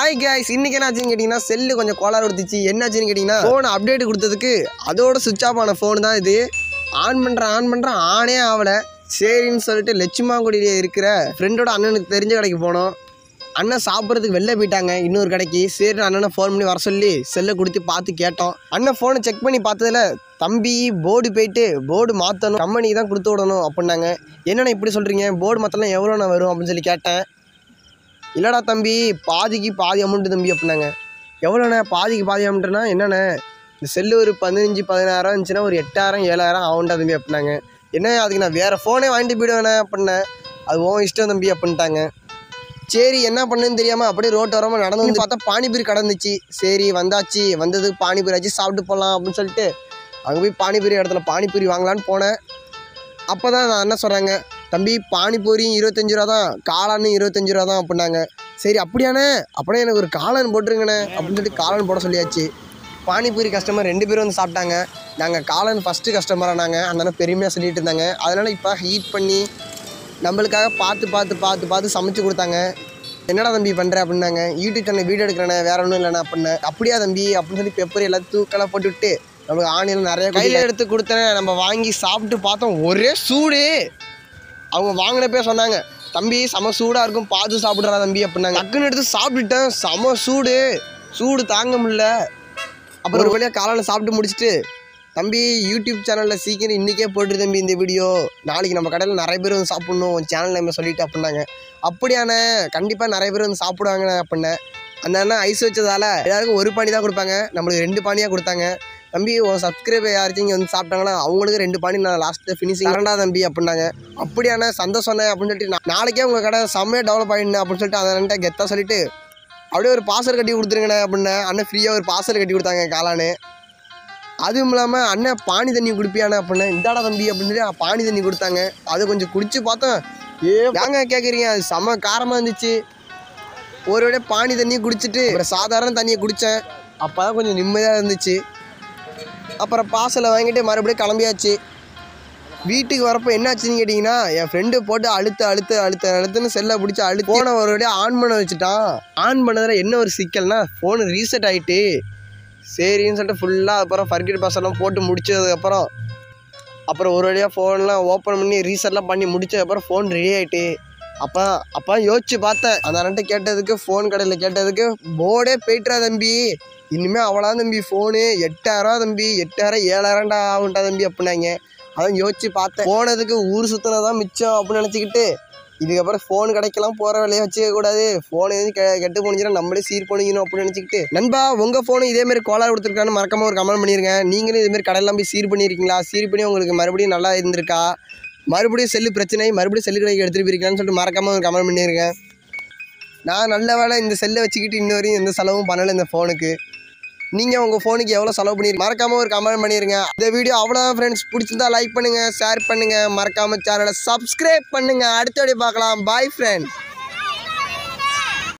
hi guys இன்னைக்கு என்ன ஆச்சுன்னு கேட்டிங்கன்னா செல்லு கொஞ்சம் கோளாறு கொடுத்துச்சு என்னாச்சுன்னு கேட்டிங்கன்னா ஃபோன் அப்டேட் கொடுத்ததுக்கு அதோட சுவிச் ஆஃப் ஆன ஃபோன் தான் இது ஆன் பண்ணுறேன் ஆன் பண்ணுறேன் ஆனே ஆகலை சரின்னு சொல்லிட்டு லட்சுமாங்குடியில் இருக்கிற ஃப்ரெண்டோட அண்ணனுக்கு தெரிஞ்ச கடைக்கு போனோம் அண்ணன் சாப்பிட்றதுக்கு வெளில போயிட்டாங்க இன்னொரு கடைக்கு சரி அண்ணனை ஃபோன் பண்ணி வர சொல்லி செல்லை கொடுத்து பார்த்து கேட்டோம் அண்ணன் ஃபோனை செக் பண்ணி பார்த்ததுல தம்பி போர்டு போயிட்டு போர்டு மாற்றணும் கம்பெனிக்கு தான் கொடுத்து விடணும் அப்படின்னாங்க என்னண்ணா இப்படி சொல்கிறீங்க போர்டு மாற்றலாம் எவ்வளோண்ணா வரும் அப்படின்னு சொல்லி கேட்டேன் இல்லைடா தம்பி பாதிக்கு பாதி அமௌண்ட்டு தம்பி அப்படின்னாங்க எவ்வளோண்ணே பாதிக்கு பாதி அமௌண்ட்டுனா என்னண்ணே இந்த செல்லு ஒரு பதினஞ்சு பதினாயிரம் இருந்துச்சுன்னா ஒரு எட்டாயிரம் ஏழாயிரம் ஆகும்டா தம்பி அப்படின்னாங்க என்ன அதுக்கு நான் வேறு ஃபோனே வாங்கிட்டு போயிடுவேண்ணே அப்படின்னேன் அது உன் இஷ்டம் தம்பி அப்படின்ட்டாங்க சரி என்ன பண்ணுன்னு தெரியாமல் அப்படியே ரோட்டு வராமல் நடந்து வந்து பார்த்தா பானிபூரி கடந்துச்சு சரி வந்தாச்சு வந்ததுக்கு பானிபூரி ஆச்சு சாப்பிட்டு போகலாம் அப்படின்னு சொல்லிட்டு அங்கே போய் பானிபூரி இடத்துல பானிபூரி வாங்கலான்னு போனேன் அப்போ தான் நான் என்ன சொல்கிறாங்க தம்பி பானிபூரியும் இருபத்தஞ்சு ரூபா தான் காளானும் இருபத்தஞ்சு ரூபா தான் அப்படின்னாங்க சரி அப்படியாண்ணே அப்படியே எனக்கு ஒரு காளான் போட்டுருங்கண்ணே அப்படின்னு சொல்லிட்டு காளான் போட சொல்லியாச்சு பானிபூரி கஸ்டமர் ரெண்டு பேரும் வந்து சாப்பிட்டாங்க நாங்கள் காளான் ஃபஸ்ட்டு கஸ்டமராக நாங்கள் அந்த அண்ணன் பெருமையாக சொல்லிட்டு இருந்தாங்க அதனால் இப்போ ஹீட் பண்ணி நம்மளுக்காக பார்த்து பார்த்து பார்த்து பார்த்து சமைச்சு கொடுத்தாங்க என்னடா தம்பி பண்ணுற அப்படின்னாங்க யூடியூப் சேனல் வீடியோ எடுக்கிறேனே வேற ஒன்றும் இல்லைண்ணா அப்படின்னேன் அப்படியா தம்பி அப்படின்னு சொல்லி பெப்பர் எல்லாத்தையும் தூக்கெல்லாம் போட்டு விட்டு நமக்கு ஆணியில் நிறைய கையில் எடுத்து கொடுத்தேன் நம்ம வாங்கி சாப்பிட்டு பார்த்தோம் ஒரே சூடு அவங்க வாங்கினப்பே சொன்னாங்க தம்பி செம சூடாக இருக்கும் பார்த்து சாப்பிட்றா தம்பி அப்படின்னாங்க டக்குன்னு எடுத்து சாப்பிட்டுட்டேன் செம சூடு சூடு தாங்க முடியல அப்புறம் ஒரு வழியாக காலையில் சாப்பிட்டு முடிச்சுட்டு தம்பி யூடியூப் சேனலில் சீக்கிரம் இன்றைக்கே போட்டுரு தம்பி இந்த வீடியோ நாளைக்கு நம்ம கடையில் நிறைய பேர் வந்து சாப்பிட்ணும் உன் சேனல் நம்ம சொல்லிட்டு அப்படின்னாங்க அப்படியாண்ணே கண்டிப்பாக நிறைய பேர் வந்து சாப்பிடுவாங்கண்ணே அப்படின்னேன் அந்த அண்ணன் ஐஸ் வச்சதால எல்லாருக்கும் ஒரு பானி தான் கொடுப்பாங்க நம்மளுக்கு ரெண்டு பானியாக கொடுத்தாங்க தம்பி உன் சப்ஸ்கிரைபர் யாராச்சும் இங்கே வந்து சாப்பிட்டாங்களா அவங்களுக்கு ரெண்டு பானி நான் லாஸ்ட்டு ஃபினிஷிங் தரண்டா தம்பி அப்படின்னாங்க அப்படியாண்ணே சந்தோஷண்ணே அப்படின்னு சொல்லிட்டு நான் நாளைக்கே உங்கள் கடை செம்மையாக டெவலப் ஆகிடுண்ணே அப்படின்னு சொல்லிட்டு அந்த அண்ணன்ட்ட கெத்தாக சொல்லிட்டு அப்படியே ஒரு பார்சல் கட்டி கொடுத்துருங்கண்ணே அப்படின்னேன் அண்ணன் ஃப்ரீயாக ஒரு பார்சல் கட்டி கொடுத்தாங்க காளானு அதுவும் இல்லாமல் அண்ணன் பானி தண்ணி குடிப்பியானே அப்படின்னேன் இந்தாடா தம்பி அப்படின்னு சொல்லி பானி தண்ணி கொடுத்தாங்க அதை கொஞ்சம் குடிச்சு பார்த்தேன் ஏ ஏங்க கேட்குறீங்க அது செம்ம காரமாக இருந்துச்சு ஒரு விட பானி தண்ணியை குடிச்சிட்டு அப்புறம் சாதாரண தண்ணியை குடித்தேன் அப்போ தான் கொஞ்சம் நிம்மதியாக இருந்துச்சு அப்புறம் பார்சலை வாங்கிட்டு மறுபடியும் கிளம்பியாச்சு வீட்டுக்கு வரப்போ என்னாச்சுன்னு கேட்டிங்கன்னா என் ஃப்ரெண்டு போட்டு அழுத்த அழுத்த அழுத்த அழுத்துன்னு செல்லை பிடிச்சி அழுத்து ஃபோனை ஒரு வழியா ஆன் பண்ண வச்சுட்டான் ஆன் பண்ணதில் என்ன ஒரு சிக்கல்னா ஃபோனு ரீசெட் ஆகிட்டு சரின்னு சொல்லிட்டு ஃபுல்லாக அப்புறம் ஃபர்கிட் பாஸ்லாம் போட்டு முடிச்சதுக்கப்புறம் அப்புறம் ஒரு வழியாக ஃபோன்லாம் ஓப்பன் பண்ணி ரீசெட்லாம் பண்ணி முடிச்சதுக்கப்புறம் ஃபோன் ரெடி ஆகிட்டு அப்போ அப்போ யோசிச்சு பார்த்தேன் அந்த அண்ணன்ட்ட கேட்டதுக்கு ஃபோன் கடையில் கேட்டதுக்கு போர்டே போயிட்டுறா தம்பி இனிமேல் அவ்வளோ தம்பி ஃபோனு எட்டாயிரம் தம்பி எட்டாயிரம் ஏழாயிரம்டா ஆகும்டா தம்பி அப்படின்னாங்க அதான் யோசிச்சு பார்த்தேன் போனதுக்கு ஊர் சுற்றினதான் மிச்சம் அப்படின்னு நினச்சிக்கிட்டு இதுக்கப்புறம் ஃபோன் கடைக்கெல்லாம் போகிற வேலையை வச்சுக்க கூடாது ஃபோன் எதுவும் கெ கெட்டு போனிச்சுன்னா நம்மளே சீர் பண்ணிக்கணும் அப்படின்னு நினச்சிக்கிட்டு நண்பா உங்கள் ஃபோனு இதேமாரி கோளாறு கொடுத்துருக்கான்னு மறக்காம ஒரு கமெண்ட் பண்ணிருங்க நீங்களும் இதேமாரி கடையெல்லாம் போய் சீர் பண்ணியிருக்கீங்களா சீர் பண்ணி உங்களுக்கு மறுபடியும் நல்லா இருந்திருக்கா மறுபடியும் செல்லு பிரச்சனை மறுபடியும் செல்லு கடைக்கு எடுத்துகிட்டு போயிருக்கான்னு சொல்லிட்டு மறக்காம ஒரு கமெண்ட் பண்ணிருங்க நான் நல்ல வேலை இந்த செல்லை வச்சுக்கிட்டு இன்ன வரையும் எந்த செலவும் பண்ணலை இந்த ஃபோனுக்கு நீங்கள் உங்கள் ஃபோனுக்கு எவ்வளோ செலவு பண்ணிருக்கீங்க மறக்காமல் ஒரு கமெண்ட் பண்ணிடுங்க இந்த வீடியோ அவ்வளோதான் ஃப்ரெண்ட்ஸ் பிடிச்சிருந்தா லைக் பண்ணுங்கள் ஷேர் பண்ணுங்கள் மறக்காமல் சேனலை சப்ஸ்கிரைப் பண்ணுங்கள் அடுத்த வீடியோ பார்க்கலாம் பாய் ஃப்ரெண்ட்ஸ்